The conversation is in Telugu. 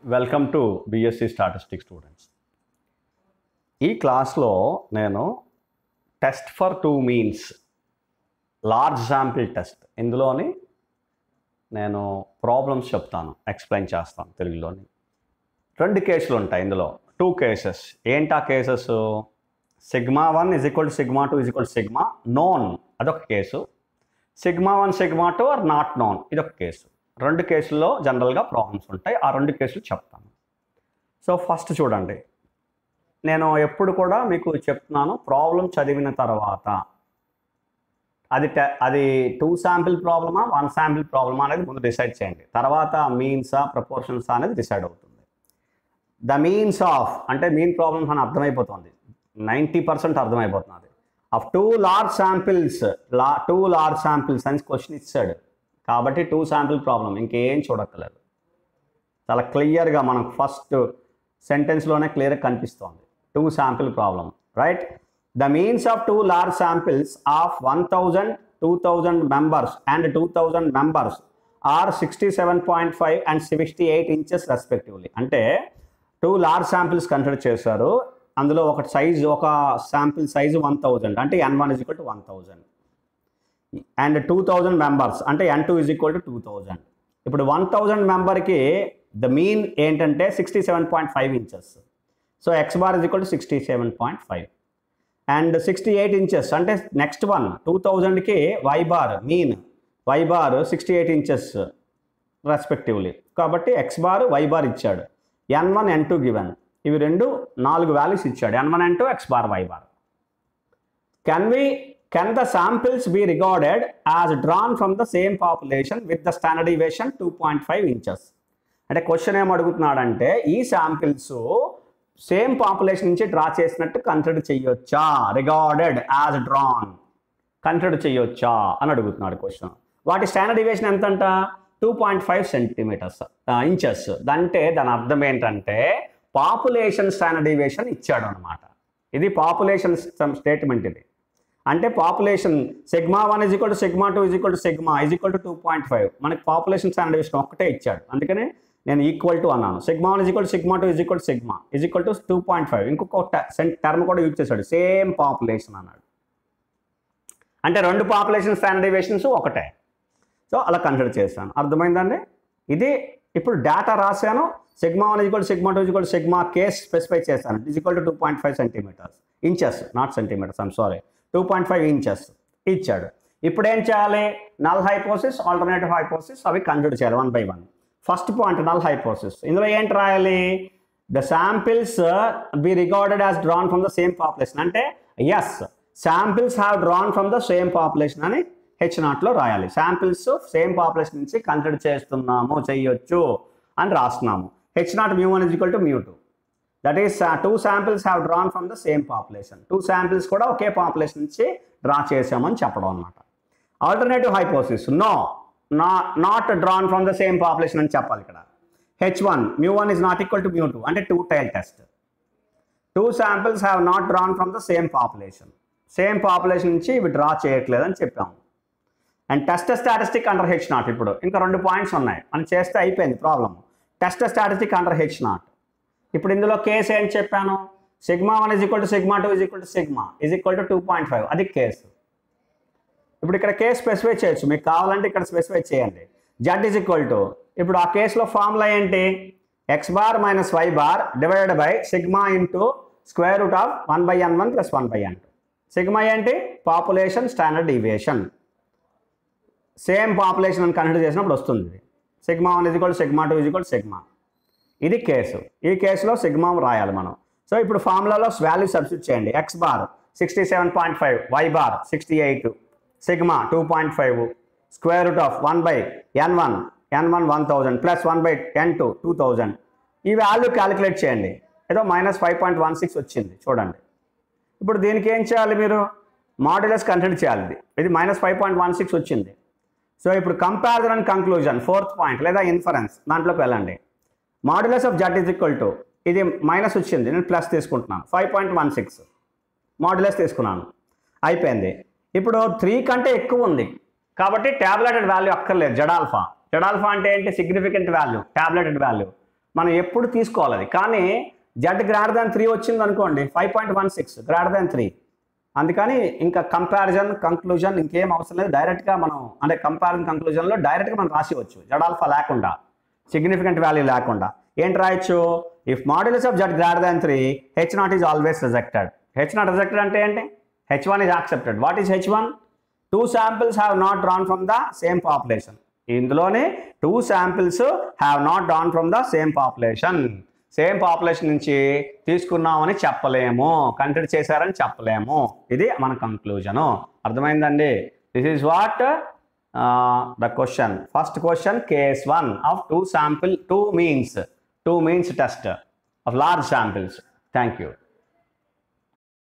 welcome to BSc statistics students ఈ క్లాస్లో నేను test for two means large sample test ఇందులోని నేను ప్రాబ్లమ్స్ చెప్తాను ఎక్స్ప్లెయిన్ చేస్తాను తెలుగులోని రెండు కేసులు ఉంటాయి ఇందులో టూ కేసెస్ ఏంటా cases sigma one is equal to sigma two is equal to sigma known అదొక case sigma one sigma two are not known ఇదొక కేసు రెండు కేసుల్లో జనరల్గా ప్రాబ్లమ్స్ ఉంటాయి ఆ రెండు కేసులు చెప్తాను సో ఫస్ట్ చూడండి నేను ఎప్పుడు కూడా మీకు చెప్తున్నాను ప్రాబ్లం చదివిన తర్వాత అది టె- అది టూ శాంపిల్ ప్రాబ్లమా వన్ శాంపిల్ ప్రాబ్లమా అనేది ముందు డిసైడ్ చేయండి తర్వాత మీన్సా ప్రపోర్షన్సా అనేది డిసైడ్ అవుతుంది ద మీన్స్ ఆఫ్ అంటే మీన్ ప్రాబ్లమ్స్ అని అర్థమైపోతుంది నైంటీ పర్సెంట్ అర్థమైపోతున్నది ఆఫ్ టూ లార్జ్ శాంపిల్స్ లా టూ లార్జ్ శాంపిల్స్ అని క్వశ్చన్ ఇచ్చాడు కాబట్టి టూ శాంపిల్ ప్రాబ్లం ఇంకేం చూడక్కర్లేదు చాలా క్లియర్గా మనకు ఫస్ట్ సెంటెన్స్లోనే క్లియర్గా కనిపిస్తోంది two sample problem right the means of two large samples of one thousand two thousand members and two thousand members are sixty seven point five and sixty eight inches respectively అంటే టూ లార్జ్ శాంపిల్స్ కన్సిడర్ చేశారు అందులో ఒక సైజు ఒక శాంపిల్ సైజు వన్ థౌజండ్ అంటే N one is equal to one thousand and two thousand members అంటే N two is equal to two thousand ఇప్పుడు వన్ థౌజండ్ మెంబర్కి ద మీన్ ఏంటంటే sixty seven point five inches so X bar is equal to sixty seven point five and sixty eight inches అంటే నెక్స్ట్ వన్ టూ థౌజండ్కి Y bar mean Y bar sixty eight inches respectively కాబట్టి ఎక్స్ బార్ వై బార్ ఇచ్చాడు N one N two given ఇవి రెండు నాలుగు వాల్యూస్ ఇచ్చాడు N one N two X bar Y bar can we can the samples be regarded as drawn from the same population with the standard deviation 2.5 inches అంటే క్వశ్చన్ ఏం అడుగుతున్నాడంటే ఈ శాంపిల్స్ సేమ్ పాపులేషన్ నుంచి డ్రా చేసినట్టు కన్సిడర్ చేయొచ్చా రిగార్డెడ్ యాజ్ డ్రాన్ కన్సిడర్ చేయొచ్చా అని అడుగుతున్నాడు క్వశ్చన్ వాటి స్టాండర్డ్ డివియేషన్ ఎంత అంట two point five centimeters inches అంటే దాని అర్థం ఏంటంటే పాపులేషన్ స్టాండర్డ్ డివియేషన్ ఇచ్చాడు అనమాట ఇది పాపులేషన్ స్టేట్మెంట్ ఇది అంటే population sigma one is equal to sigma two is equal to sigma is equal to two point five మనకి పాపులేషన్ స్టాండర్డ్ డివిజన్ ఒక్కటే ఇచ్చాడు అందుకని నేను ఈక్వల్ టు అన్నాను sigma one is equal to sigma two is equal to sigma is equal to two point five ఇంకొక టర్మ్ కూడా యూజ్ చేశాడు సేమ్ పాపులేషన్ అన్నాడు అంటే రెండు పాపులేషన్ స్టాండర్డ్ డివిజన్స్ ఒకటే సో అలా కన్సిడర్ చేశాను అర్థమైందండి ఇది ఇప్పుడు డేటా రాశాను sigma one equal sigma two equal sigma case specify చేశాను is equal to two point five centimeters inches not centimeters I'm sorry two point five inches ఇచ్చాడు ఇప్పుడు ఏం చేయాలి నల్ హైపోసిస్ ఆల్టర్నేటివ్ హైపోసిస్ అవి కన్సిడర్ చేయాలి one by one first point null hypothesis ఇందులో ఏంటి రాయాలి the samples be recorded as drawn from the same population అంటే S samples have drawn from the same population అని హెచ్ నాట్లో రాయాలి శాంపిల్స్ సేమ్ పాపులేషన్ నుంచి కన్సిడర్ చేస్తున్నాము చెయ్యొచ్చు అని రాస్తున్నాము H naught mu one is equal to mu two that is two samples have drawn from the same population two samples కూడా ఒకే పాపులేషన్ నుంచి డ్రా చేసామని చెప్పడం అనమాట ఆల్టర్నేటివ్ హైపోసిస్ నో నా not drawn from the same population అని చెప్పాలి ఇక్కడ H one mu one is not equal to mu two అంటే two tail test two samples have not drawn from the same population same population నుంచి ఇవి డ్రా చేయట్లేదని చెప్పాము and test statistic under H naught ఇప్పుడు ఇంకా రెండు పాయింట్స్ ఉన్నాయి మనం చేస్తే అయిపోయింది problem test statistic under H naught ఇప్పుడు ఇందులో కేసు ఏం చెప్పాను sigma one is equal to sigma two is equal to sigma is equal to two point five అది కేసు ఇప్పుడు ఇక్కడ కేసు స్పెసిఫై చేయొచ్చు మీకు కావాలంటే ఇక్కడ స్పెసిఫై చేయండి జడ్ ఇజ్ ఈక్వల్ టు ఇప్పుడు ఆ కేసులో ఫార్ములా ఏంటి X bar minus Y bar divided by sigma into square root of one by N one plus one by N two sigma ఏంటి population standard deviation same population అని కన్సిడర్ చేసినప్పుడు వస్తుంది ఇది sigma one is equal sigma two is equal sigma ఇది కేసు ఈ కేసులో సిగ్మా రాయాలి మనం సో ఇప్పుడు ఫార్ములాలో వాల్యూ సబ్స్టిట్యూట్ చేయండి X bar sixty seven point five Y bar sixty eight sigma two point five square root of one by N one N one one thousand plus one by N two two thousand ఈ వాల్యూ క్యాలిక్యులేట్ చేయండి ఏదో minus five point one six వచ్చింది చూడండి ఇప్పుడు దీనికి ఏం చేయాలి మీరు మాడ్యులస్ కన్సిడర్ చేయాలి ఇది ఇది minus five point one six వచ్చింది సో ఇప్పుడు comparison and conclusion fourth point లేదా ఇన్ఫరెన్స్ దాంట్లోకి వెళ్ళండి modulus of Z is equal to ఇది మైనస్ వచ్చింది నేను ప్లస్ తీసుకుంటున్నాను five point one six modulus తీసుకున్నాను అయిపోయింది ఇప్పుడు త్రీ కంటే ఎక్కువ ఉంది కాబట్టి ట్యాబ్లెటెడ్ వాల్యూ అక్కర్లేదు జడాల్ఫా జడాల్ఫా అంటే ఏంటి సిగ్నిఫికెంట్ వాల్యూ ట్యాబ్లెటెడ్ వాల్యూ మనం ఎప్పుడు తీసుకోవాలి అది కానీ జెడ్ గ్రాటర్ దాన్ త్రీ వచ్చింది అనుకోండి five point one six greater than three అందుకని ఇంకా కంపారిజన్ కంక్లూజన్ ఇంకేం అవసరం లేదు డైరెక్ట్గా మనం అంటే కంపారిజన్ కంక్లూజన్లో డైరెక్ట్గా మనం రాసివచ్చు జడ్ ఆల్ఫా లేకుండా సిగ్నిఫికెంట్ వాల్యూ లేకుండా ఏంటి రాయొచ్చు if modulus of Z greater than three H naught is always rejected H naught rejected అంటే ఏంటి H one is accepted what is H one two samples have not drawn from the same population ఇందులోనే two samples have not drawn from the same population same population నుంచి తీసుకున్నామని చెప్పలేము కన్సిడర్ చేశారని చెప్పలేము ఇది మన కంక్లూజను అర్థమైందండి this is what the question first question case one of two sample two means two means test of large samples thank you